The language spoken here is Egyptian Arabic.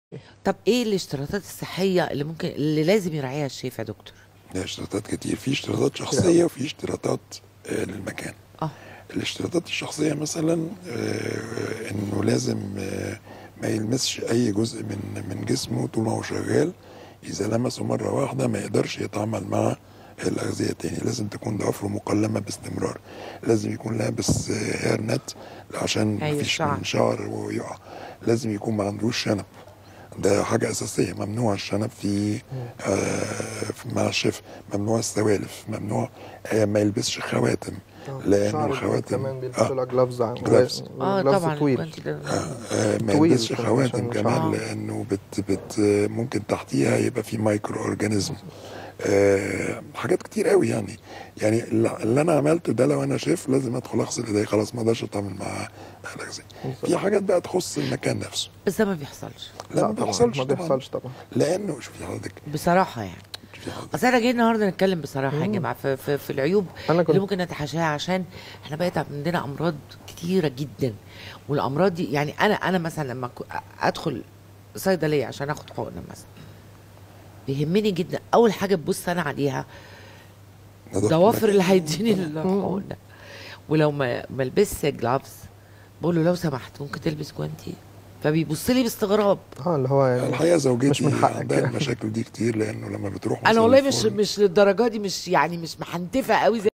طب ايه الاشتراطات الصحيه اللي ممكن اللي لازم يراعيها الشيف يا دكتور ده اشتراطات كتير في اشتراطات شخصيه وفي اشتراطات آه، للمكان اه الاشتراطات الشخصيه مثلا آه، انه لازم آه، ما يلمسش اي جزء من من جسمه طول ما هو شغال اذا لمسه مره واحده ما يقدرش يتعامل مع الاغذيه تاني لازم تكون ضوافره مقلمه باستمرار لازم يكون لابس هير نت عشان أيوة، مفيش شعر. من شعر ويقع لازم يكون ما عندوش شنب ده حاجة أساسية ممنوع الشنب في آه مع الشيف ممنوع السوالف ممنوع آه ما يلبسش خواتم لأن شعر الخواتم كمان بيلبسوا آه لها جلافز عن جلافز. اه جلافز طبعا طويل كنت ده- آه ما طويل يلبسش كمان خواتم عشان كمان شعر. لأنه بت بت آه، ممكن تحتيها يبقى في مايكرو أورجانيزم آه حاجات كتير قوي يعني يعني اللي اللي انا عملته ده لو انا شيف لازم ادخل اغسل ايدي خلاص ما اقدرش اتعامل مع الاغذيه في حاجات بقى تخص المكان نفسه بس ده ما بيحصلش لا ما طبعاً، بيحصلش ما طبعاً. بيحصلش طبعا لانه شوفي حضرتك بصراحه يعني شوفي حضرتك اصل انا جاي النهارده نتكلم بصراحه يا جماعه في, في, في العيوب أنا كنت- اللي ممكن نتحاشاها عشان احنا بقت عندنا امراض كتيره جدا والامراض دي يعني انا انا مثلا لما أكو- ادخل صيدليه عشان اخد حقنه مثلا بيهمني جدا اول حاجه تبص انا عليها نظافة ضوافر المكان. اللي هيديني الحقنه ولو ما ما لبسش جلافز بقول له لو سمحت ممكن تلبس جوانتي فبيبص لي باستغراب اه اللي هو يعني الحقيقه زوجتي مش من حقك عندها يعني. المشاكل دي كتير لانه لما بتروح انا مثلاً والله مش الفرن- مش للدرجه دي مش يعني مش محنتفه قوي زي